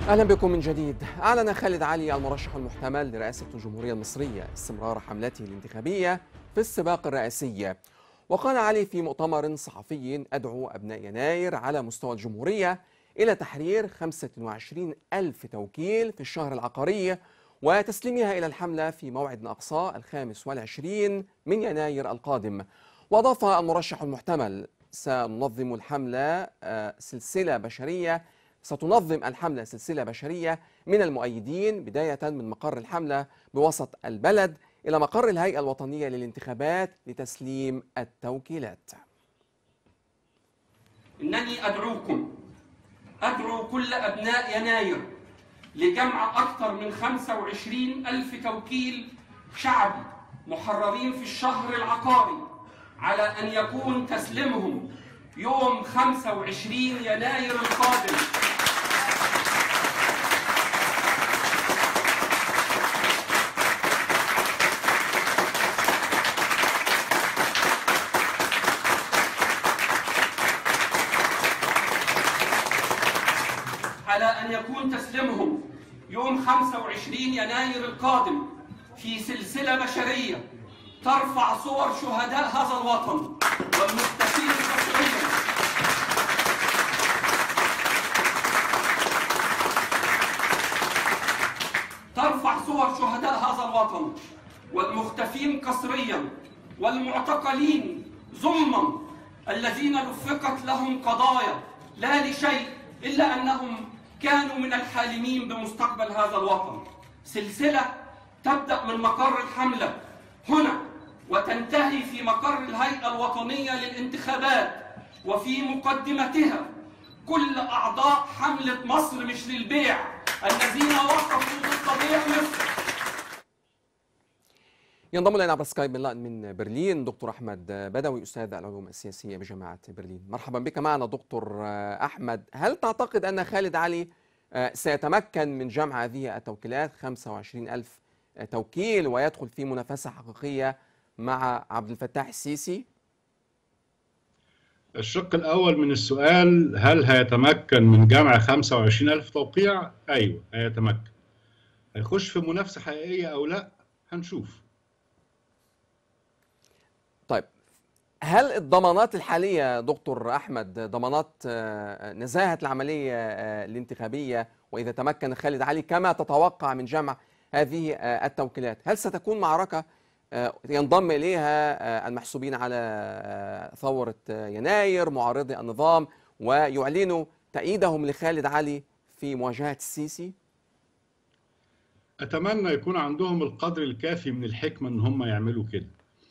اهلا بكم من جديد اعلن خالد علي المرشح المحتمل لرئاسه الجمهوريه المصريه استمرار حملته الانتخابيه في السباق الرئاسي وقال علي في مؤتمر صحفي ادعو ابناء يناير على مستوى الجمهوريه الى تحرير 25 الف توكيل في الشهر العقاري وتسليمها الى الحمله في موعد اقصى الخامس والعشرين من يناير القادم واضاف المرشح المحتمل سننظم الحمله آه، سلسله بشريه ستنظم الحملة سلسلة بشرية من المؤيدين بداية من مقر الحملة بوسط البلد إلى مقر الهيئة الوطنية للانتخابات لتسليم التوكيلات إنني أدعوكم أدعو كل أبناء يناير لجمع أكثر من 25 ألف توكيل شعبي محررين في الشهر العقاري على أن يكون تسليمهم يوم 25 يناير القادم على أن يكون تسليمهم يوم 25 يناير القادم في سلسلة بشرية ترفع صور شهداء هذا الوطن والمختفين المصريين ترفع صور شهداء هذا الوطن والمختفين قسريا والمعتقلين ظلما الذين لفقت لهم قضايا لا لشيء إلا أنهم كانوا من الحالمين بمستقبل هذا الوطن سلسلة تبدأ من مقر الحملة هنا وتنتهي في مقر الهيئة الوطنية للانتخابات وفي مقدمتها كل أعضاء حملة مصر مش للبيع الذين وقفوا ضد بيع مصر ينضم الينا عبر سكايب من من برلين دكتور احمد بدوي استاذ العلوم السياسيه بجامعه برلين مرحبا بك معنا دكتور احمد هل تعتقد ان خالد علي سيتمكن من جمع هذه التوكيلات 25 ألف توكيل ويدخل في منافسه حقيقيه مع عبد الفتاح السيسي الشق الأول من السؤال هل هيتمكن من جمع 25 ألف توقيع؟ أيوه هيتمكن هيخش في منافسة حقيقية أو لا؟ هنشوف طيب هل الضمانات الحالية دكتور أحمد ضمانات نزاهة العملية الانتخابية وإذا تمكن خالد علي كما تتوقع من جمع هذه التوكيلات هل ستكون معركة ينضم إليها المحسوبين على ثورة يناير معارضي النظام ويعلنوا تأييدهم لخالد علي في مواجهة السيسي؟ أتمنى يكون عندهم القدر الكافي من الحكمة إن هم يعملوا كده.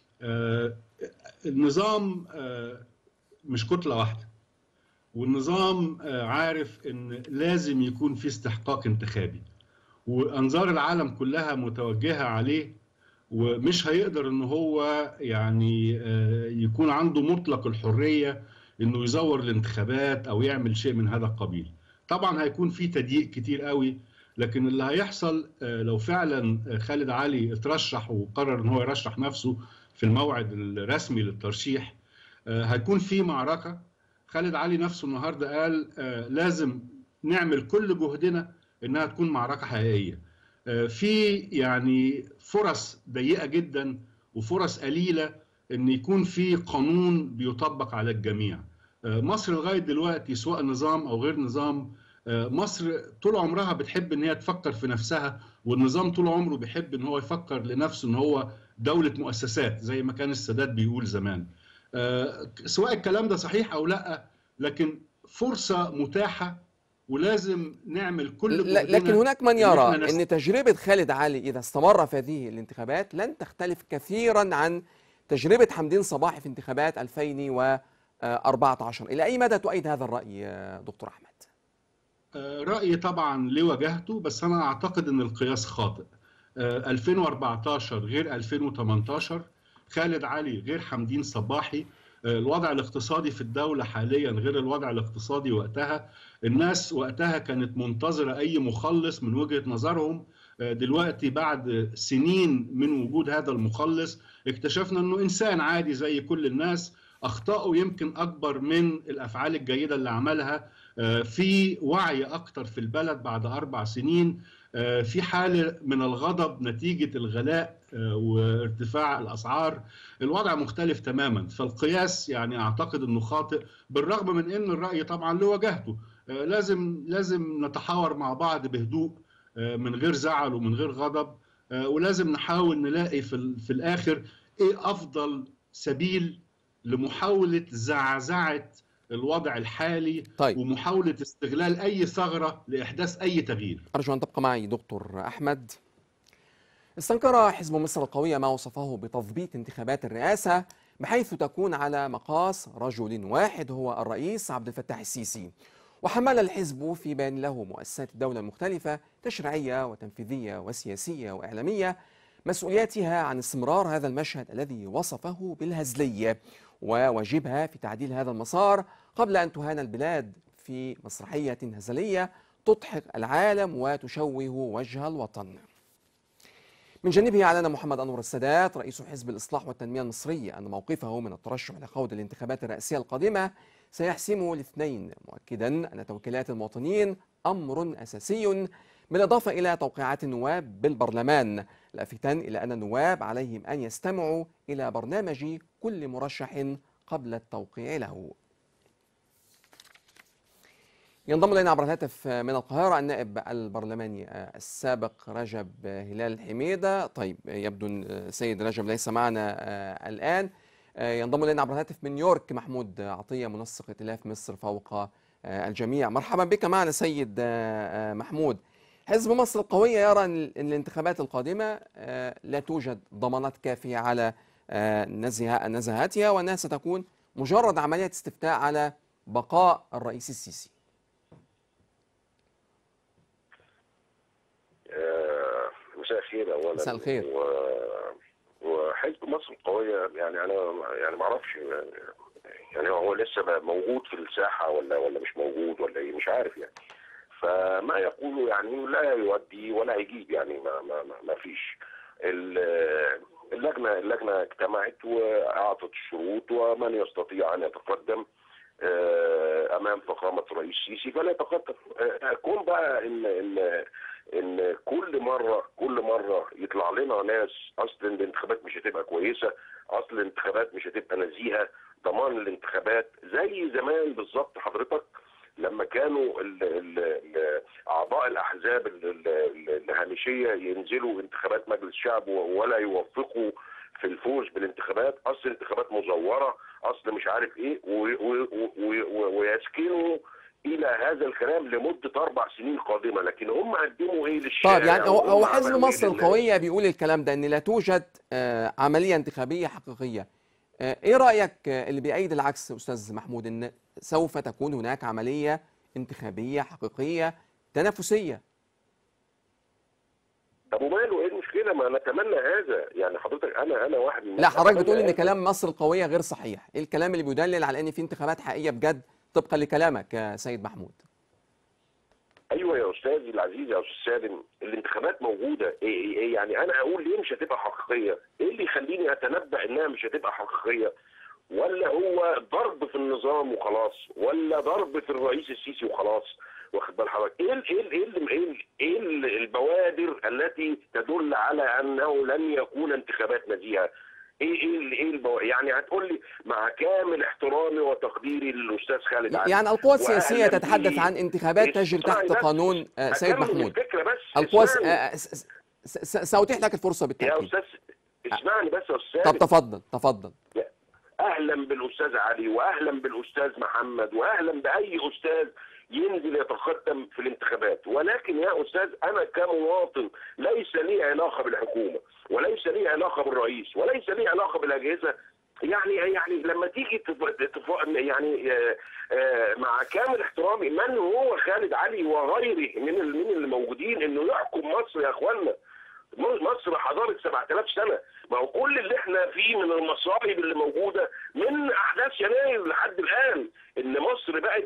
النظام مش كتلة واحدة والنظام عارف ان لازم يكون في استحقاق انتخابي وانظار العالم كلها متوجهة عليه ومش هيقدر ان هو يعني يكون عنده مطلق الحرية انه يزور الانتخابات او يعمل شيء من هذا القبيل طبعا هيكون في تضييق كتير قوي لكن اللي هيحصل لو فعلا خالد علي اترشح وقرر ان هو يرشح نفسه في الموعد الرسمي للترشيح هيكون في معركة خالد علي نفسه النهاردة قال لازم نعمل كل جهدنا انها تكون معركة حقيقية في يعني فرص ضيقة جدا وفرص قليلة ان يكون في قانون بيطبق على الجميع مصر لغاية دلوقتي سواء نظام او غير نظام مصر طول عمرها بتحب ان هي تفكر في نفسها والنظام طول عمره بيحب ان هو يفكر لنفسه ان هو دولة مؤسسات زي ما كان السادات بيقول زمان سواء الكلام ده صحيح او لا لكن فرصة متاحة ولازم نعمل كل لكن هناك من يرى ان تجربة خالد علي اذا استمر في هذه الانتخابات لن تختلف كثيرا عن تجربة حمدين صباحي في انتخابات 2014 الى اي مدى تؤيد هذا الرأي دكتور احمد رأيي طبعا له وجهته بس انا اعتقد ان القياس خاطئ 2014 غير 2018 خالد علي غير حمدين صباحي الوضع الاقتصادي في الدولة حاليا غير الوضع الاقتصادي وقتها الناس وقتها كانت منتظرة أي مخلص من وجهة نظرهم دلوقتي بعد سنين من وجود هذا المخلص اكتشفنا أنه إنسان عادي زي كل الناس اخطائه يمكن اكبر من الافعال الجيده اللي عملها في وعي اكتر في البلد بعد اربع سنين في حاله من الغضب نتيجه الغلاء وارتفاع الاسعار الوضع مختلف تماما فالقياس يعني اعتقد انه خاطئ بالرغم من ان الراي طبعا له وجهته لازم لازم نتحاور مع بعض بهدوء من غير زعل ومن غير غضب ولازم نحاول نلاقي في, في الاخر ايه افضل سبيل لمحاوله زعزعه الوضع الحالي طيب. ومحاوله استغلال اي ثغره لاحداث اي تغيير. ارجو ان تبقى معي دكتور احمد. استنكر حزب مصر القويه ما وصفه بتضبيط انتخابات الرئاسه بحيث تكون على مقاس رجل واحد هو الرئيس عبد الفتاح السيسي. وحمل الحزب في بيان له مؤسسات الدولة المختلفة تشريعية وتنفيذية وسياسية وإعلامية مسؤولياتها عن استمرار هذا المشهد الذي وصفه بالهزلية وواجبها في تعديل هذا المسار قبل أن تهان البلاد في مسرحية هزلية تضحك العالم وتشوه وجه الوطن من جانبه أعلن محمد أنور السادات رئيس حزب الإصلاح والتنمية المصري أن موقفه من الترشح لخوض الانتخابات الرئاسية القادمة سيحسمه الاثنين مؤكدا أن توكيلات المواطنين أمر أساسي بالإضافة إلى توقيعات النواب بالبرلمان لافتا إلى أن النواب عليهم أن يستمعوا إلى برنامج كل مرشح قبل التوقيع له ينضم إلينا عبر الهاتف من القاهرة النائب البرلماني السابق رجب هلال حميدة طيب يبدو سيد رجب ليس معنا الآن ينضم الينا عبر الهاتف من نيويورك محمود عطيه منسق ائتلاف مصر فوق الجميع مرحبا بك معنا سيد محمود حزب مصر القويه يرى ان الانتخابات القادمه لا توجد ضمانات كافيه على نزاهتها وانها ستكون مجرد عمليه استفتاء على بقاء الرئيس السيسي مساء الخير اولا مساء الخير و... وحزب مصر القويه يعني انا يعني ما اعرفش يعني هو لسه بقى موجود في الساحه ولا ولا مش موجود ولا ايه مش عارف يعني فما يقوله يعني لا يودي ولا يجيب يعني ما ما ما, ما فيش اللجنه اللجنه اجتمعت واعطت الشروط ومن يستطيع ان يتقدم امام فخامه الرئيس السيسي فلا يتقدم كون بقى ان ان ان كل مره كل مره يطلع لنا ناس اصل الانتخابات مش هتبقى كويسه اصل الانتخابات مش هتبقى نزيهه ضمان الانتخابات زي زمان بالظبط حضرتك لما كانوا ال ال ال اعضاء الاحزاب الهامشيه ينزلوا انتخابات مجلس الشعب ولا يوفقوا في الفوز بالانتخابات اصل انتخابات مزوره اصل مش عارف ايه ويسكنوا الى هذا الكلام لمده اربع سنين قادمه لكن هم قدموا ايه للشارع طيب يعني هو, هو حزب مصر القويه بيقول الكلام ده ان لا توجد آه عمليه انتخابيه حقيقيه آه ايه رايك آه اللي بيأيد العكس استاذ محمود ان سوف تكون هناك عمليه انتخابيه حقيقيه تنافسيه طب وماله ايه المشكله ما نتمنى هذا يعني حضرتك انا انا واحد من لا حضرتك بتقول ان كلام مصر القويه غير صحيح ايه الكلام اللي بيدلل على ان في انتخابات حقيقيه بجد طبقا لكلامك يا سيد محمود ايوه يا استاذي العزيز يا استاذ سالم الانتخابات موجوده إيه إيه يعني انا اقول ليه مش هتبقى حقيقيه ايه اللي يخليني اتنبا انها مش هتبقى حقيقيه ولا هو ضرب في النظام وخلاص ولا ضرب في الرئيس السيسي وخلاص واخد بال حضرتك ايه ايه ايه ايه ايه البوادر التي تدل على انه لن يكون انتخابات نزيهه ايه ايه ايه البو... يعني هتقول لي مع كامل احترامي وتقديري للاستاذ خالد علي يعني القوى السياسيه تتحدث عن انتخابات تجري تحت قانون آه سيد محمود الفكره بس القوى آه سأتيح لك الفرصه بالتاكيد يا استاذ اسمعني بس يا استاذ طب تفضل تفضل اهلا بالاستاذ علي واهلا بالاستاذ محمد واهلا باي استاذ ينزل يتقدم في الانتخابات ولكن يا استاذ انا كمواطن ليس لي علاقه بالحكومه وليس لي علاقه بالرئيس وليس لي علاقه بالاجهزه يعني يعني لما تيجي تف... يعني مع كامل احترامي من هو خالد علي وغيره من من اللي موجودين انه يحكم مصر يا اخوانا مصر حضاره 7000 سنه ما هو كل اللي احنا فيه من المصايب اللي موجوده من احداث يناير لحد الان ان مصر بقت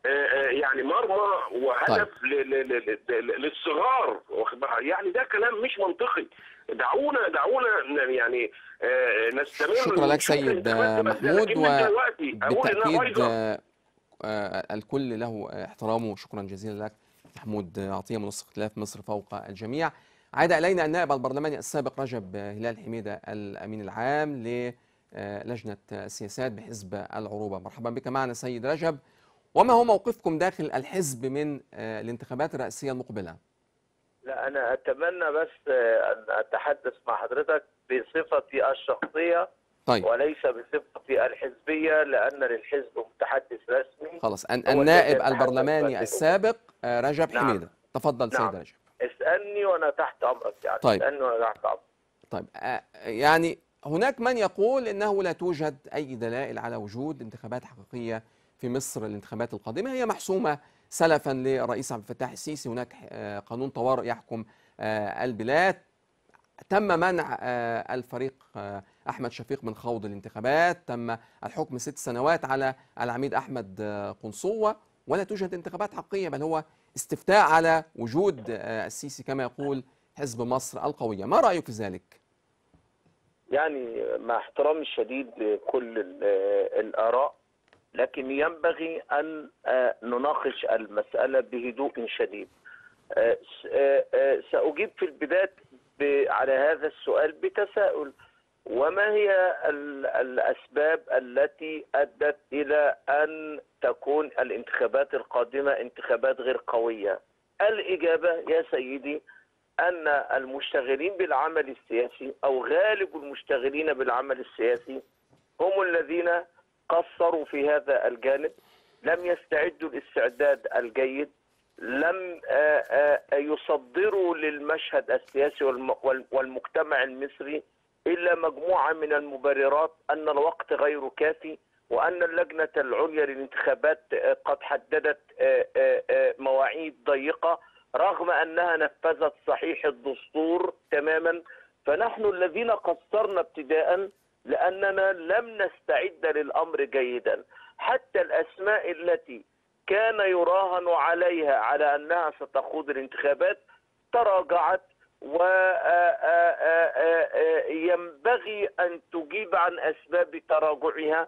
آه، آه، يعني مرمى وهدف ل- ل- ل- ل- للصغار واخد بالك؟ يعني ده كلام مش منطقي دعونا دعونا ن- يعني آه، نستمر شكرا لك ونشوف سيد الانتخابات بس محمود لكن من دلوقتي اقول انها بالتأكيد بايظه آه، آه، الكل له احترامه شكرا جزيلا لك محمود عطية منسق ائتلاف مصر فوق الجميع عاد إلينا النائب البرلماني السابق رجب هلال حميدة الأمين العام للجنة السياسات بحزب العروبة مرحبا بك معنا سيد رجب وما هو موقفكم داخل الحزب من آه، الانتخابات الرئاسية المقبلة لا أنا أتمنى بس آه، أن أتحدث مع حضرتك بصفتي الشخصية طيب وليس بصفتي الحزبية لأن للحزب متحدث رسمي خلاص أن- هو النائب الذي يتحدث البرلماني بهذه السابق آه، رجب نعم. حميدة تفضل سيد نعم. رجب اسألني وأنا تحت أمرك يعني طيب. اسألني وأنا تحت أمرك طيب آه، يعني هناك من يقول انه لا توجد اي دلائل على وجود انتخابات حقيقيه في مصر الانتخابات القادمه هي محسومه سلفا للرئيس عبد الفتاح السيسي هناك آه، قانون طوارئ يحكم آه، البلاد تم منع آه، الفريق آه، احمد شفيق من خوض الانتخابات تم الحكم ست سنوات على العميد احمد آه، قنصوه ولا توجد انتخابات حقيقيه بل هو استفتاء على وجود آه، السيسي كما يقول حزب مصر القويه ما رايك في ذلك يعني مع احترامي الشديد لكل ال- الآراء لكن ينبغي أن آه، نناقش المسألة بهدوء شديد آه، س- آه، آه، سأجيب في البداية ب- على هذا السؤال بتساؤل وما هي ال- الأسباب التي أدت إلى أن تكون الانتخابات القادمة انتخابات غير قوية الإجابة يا سيدي أن المشتغلين بالعمل السياسي أو غالب المشتغلين بالعمل السياسي هم الذين قصروا في هذا الجانب لم يستعدوا الاستعداد الجيد لم آه، آه، يصدروا للمشهد السياسي والم- وال- والمجتمع المصري إلا مجموعة من المبررات أن الوقت غير كافي وأن اللجنة العليا للانتخابات آه، قد حددت آه، آه، آه، مواعيد ضيقة رغم أنها نفذت صحيح الدستور تماما فنحن الذين قصرنا ابتداء لأننا لم نستعد للأمر جيدا حتى الأسماء التي كان يراهن عليها على أنها ستخوض الانتخابات تراجعت وينبغي أن تجيب عن أسباب تراجعها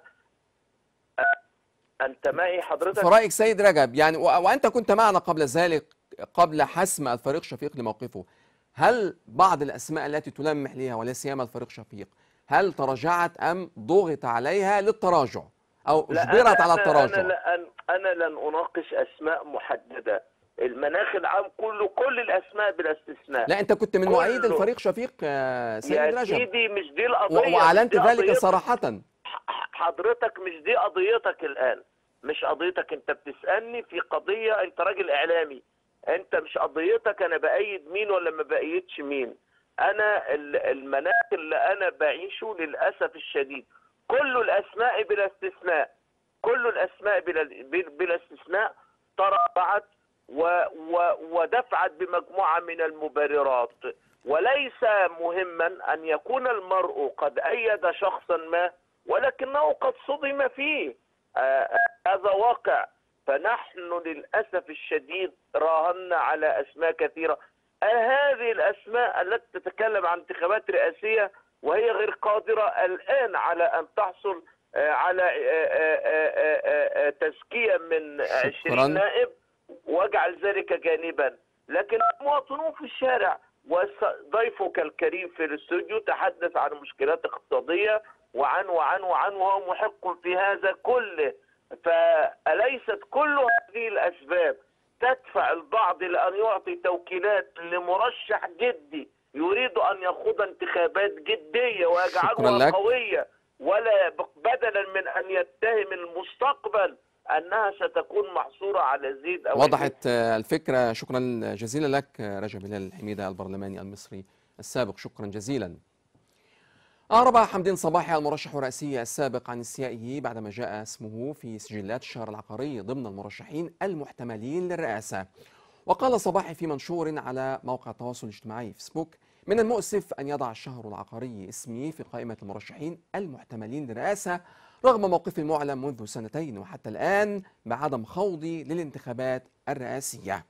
أنت معي حضرتك؟ في رأيك سيد رجب يعني و- وأنت كنت معنا قبل ذلك قبل حسم الفريق شفيق لموقفه هل بعض الأسماء التي تلمح لها ولا سيما الفريق شفيق هل تراجعت أم ضغط عليها للتراجع أو لا، أجبرت أنا- على أنا- التراجع أنا, لن أنا لن أناقش أسماء محددة المناخ العام كله كل الأسماء بلا استثناء لا أنت كنت من كله. مؤيد الفريق شفيق يا سيد يا رجب سيدي مش دي و- القضية مش وأعلنت دي ذلك قضيتك. صراحة ح- حضرتك مش دي قضيتك الآن مش قضيتك أنت بتسألني في قضية أنت راجل إعلامي أنت مش قضيتك أنا بأيد مين ولا ما بأيدش مين أنا ال- المناخ اللي أنا بعيشه للأسف الشديد كل الأسماء بلا استثناء كل الأسماء بلا, بلا استثناء تراجعت و و ودفعت بمجموعة من المبررات وليس مهما أن يكون المرء قد أيد شخصا ما ولكنه قد صدم فيه آه، آه، هذا واقع فنحن للأسف الشديد راهنا على أسماء كثيرة آه، هذه الأسماء التي تتكلم عن انتخابات رئاسية وهي غير قادرة الآن على أن تحصل آه، على آه، آه، آه، آه، آه، تزكية من شكراً. 20 نائب واجعل ذلك جانبا لكن المواطنون في الشارع وضيفك الكريم في الاستوديو تحدث عن مشكلات اقتصادية وعن وعن وعن وهو محق في هذا كله فأليست كل هذه الأسباب تدفع البعض لأن يعطي توكيلات لمرشح جدي يريد أن يخوض انتخابات جدية شكراً ويجعلها لك. قوية ولا بدلا من أن يتهم المستقبل أنها ستكون محصورة على زيد أو وضحت آه، الفكرة شكرا جزيلا لك آه، رجب هلال الحميدة البرلماني المصري السابق شكرا جزيلا أعرب حمدين صباحي المرشح الرئاسي السابق عن استيائه بعدما جاء اسمه في سجلات الشهر العقاري ضمن المرشحين المحتملين للرئاسة وقال صباحي في منشور على موقع التواصل الاجتماعي فيسبوك من المؤسف أن يضع الشهر العقاري اسمي في قائمة المرشحين المحتملين للرئاسة رغم موقفي المعلن منذ سنتين وحتى الآن بعدم خوضي للانتخابات الرئاسية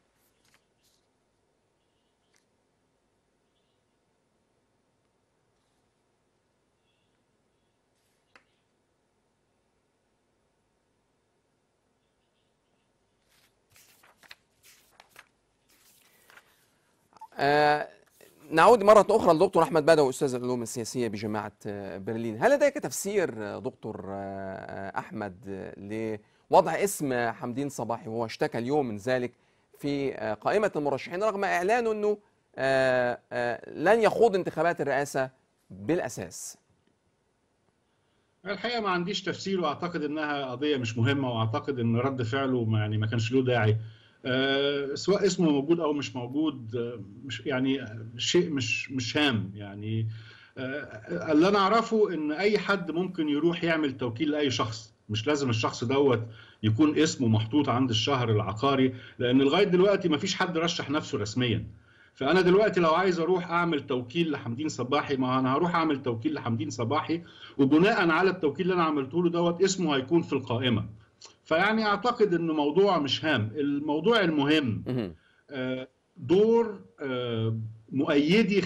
آه، نعود مرة أخرى للدكتور أحمد بدوي أستاذ العلوم السياسية بجامعة آه، برلين هل لديك تفسير آه، دكتور آه، أحمد آه، لوضع اسم حمدين صباحي وهو اشتكى اليوم من ذلك في آه، قائمة المرشحين رغم إعلانه أنه آه، آه، لن يخوض انتخابات الرئاسة بالأساس الحقيقه ما عنديش تفسير واعتقد انها قضيه مش مهمه واعتقد ان رد فعله ما يعني ما كانش له داعي آه، سواء اسمه موجود او مش موجود آه، مش يعني آه، شيء مش مش هام يعني آه، اللي انا اعرفه ان اي حد ممكن يروح يعمل توكيل لاي شخص مش لازم الشخص دوت يكون اسمه محطوط عند الشهر العقاري لان لغايه دلوقتي ما فيش حد رشح نفسه رسميا فانا دلوقتي لو عايز اروح اعمل توكيل لحمدين صباحي ما انا هروح اعمل توكيل لحمدين صباحي وبناء على التوكيل اللي انا عملته له دوت اسمه هيكون في القائمه فيعني اعتقد انه موضوع مش هام الموضوع المهم مهم. آه، دور آه، مؤيدي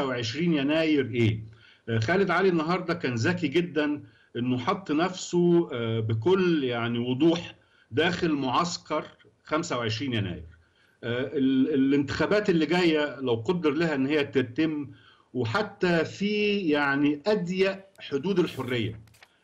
25 يناير ايه آه، خالد علي النهارده كان ذكي جدا انه حط نفسه آه، بكل يعني وضوح داخل معسكر 25 يناير آه، ال- الانتخابات اللي جايه لو قدر لها ان هي تتم وحتى في يعني اضيق حدود الحريه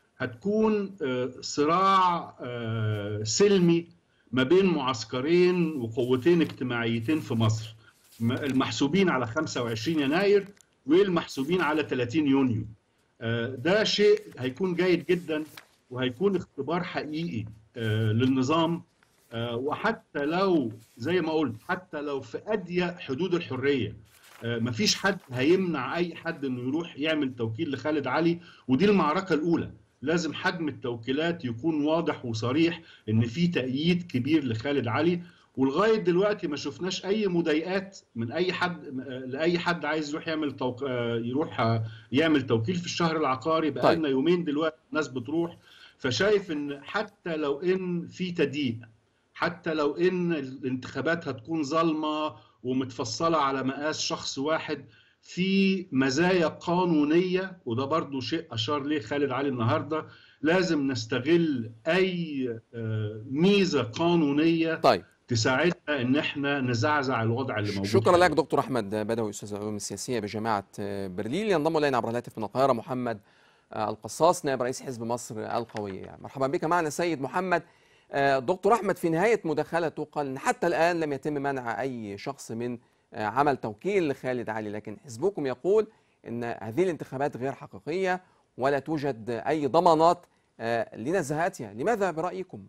هتكون آه، صراع آه، سلمي ما بين معسكرين وقوتين اجتماعيتين في مصر م- المحسوبين على 25 يناير والمحسوبين على 30 يونيو آه، ده شيء هيكون جيد جدا وهيكون اختبار حقيقي آه، للنظام آه، وحتى لو زي ما قلت حتى لو في أضيق حدود الحرية آه، مفيش حد هيمنع أي حد إنه يروح يعمل توكيل لخالد علي ودي المعركة الأولى لازم حجم التوكيلات يكون واضح وصريح ان في تأييد كبير لخالد علي ولغايه دلوقتي ما شفناش اي مضايقات من اي حد لاي حد عايز يروح يعمل توق... يروح يعمل توكيل في الشهر العقاري بقالنا طيب. يومين دلوقتي الناس بتروح فشايف ان حتى لو ان في تضييق حتى لو ان الانتخابات هتكون ظالمه ومتفصله على مقاس شخص واحد في مزايا قانونيه وده برضو شيء اشار ليه خالد علي النهارده لازم نستغل اي آه، ميزه قانونيه طيب تساعدنا ان احنا نزعزع الوضع اللي موجود شكرا حالياً. لك دكتور احمد بدوي استاذ العلوم السياسيه بجامعه برلين ينضم الينا عبر الهاتف من القاهره محمد آه، القصاص نائب رئيس حزب مصر القويه مرحبا بك معنا سيد محمد آه، دكتور احمد في نهايه مداخلته قال ان حتى الان لم يتم منع اي شخص من آه، عمل توكيل لخالد علي لكن حزبكم يقول ان هذه الانتخابات غير حقيقيه ولا توجد اي ضمانات آه، لنزاهتها لماذا برايكم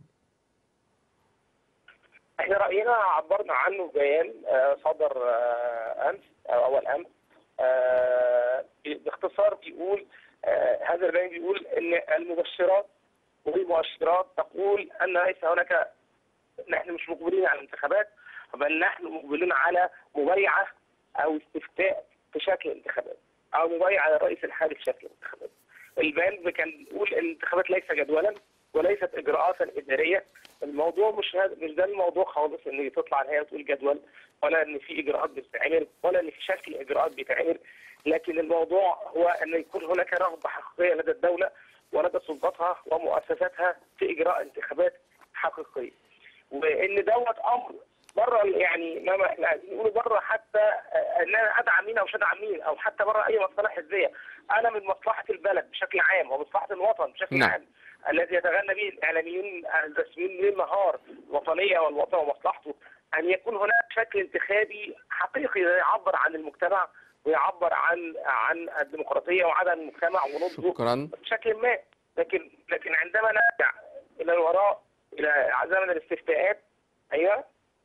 احنا راينا عبرنا عنه في بيان آه، صدر آه، امس او اول امس آه، باختصار بيقول آه، هذا البيان بيقول ان المبشرات والمؤشرات تقول ان ليس هناك نحن مش مقبلين على الانتخابات بل نحن مقبلين على مبايعه او استفتاء في شكل انتخابات او مبايعه للرئيس الحالي في شكل انتخابات. البيان كان بيقول ان الانتخابات ليس جدولا وليست اجراءات اداريه الموضوع مش هذا مش ده الموضوع خالص ان تطلع الهيئه تقول جدول ولا ان في اجراءات بتتعمل ولا ان في شكل اجراءات بيتعمل لكن الموضوع هو ان يكون هناك رغبه حقيقيه لدى الدوله ولدى سلطاتها ومؤسساتها في اجراء انتخابات حقيقيه وان دوت امر بره يعني ما احنا عايزين نقوله بره حتى آه، ان انا ادعم مين او مش ادعم مين او حتى بره اي مصلحه حزبيه انا من مصلحه البلد بشكل عام ومصلحه الوطن بشكل نعم. عام الذي يتغنى به الاعلاميون الرسميين ليل نهار الوطنيه والوطن ومصلحته ان يكون هناك شكل انتخابي حقيقي يعبر عن المجتمع ويعبر عن عن الديمقراطيه وعن المجتمع ونضجه شكرا بشكل ما لكن لكن عندما نرجع الى الوراء الى زمن الاستفتاءات ايوه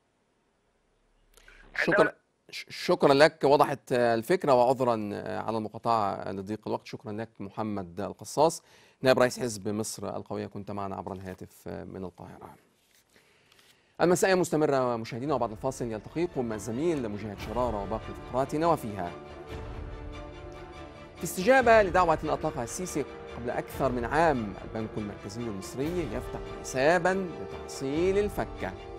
شكرا ش- شكرا لك وضحت آه، الفكرة وعذرا آه، على المقاطعة لضيق الوقت شكرا لك محمد القصاص نائب رئيس حزب مصر القوية كنت معنا عبر الهاتف آه، من القاهرة المسائية مستمرة مشاهدينا وبعد الفاصل يلتقيكم الزميل مجاهد شرارة وباقي فقراتنا وفيها في استجابة لدعوة أطلقها السيسي قبل أكثر من عام البنك المركزي المصري يفتح حسابا لتحصيل الفكة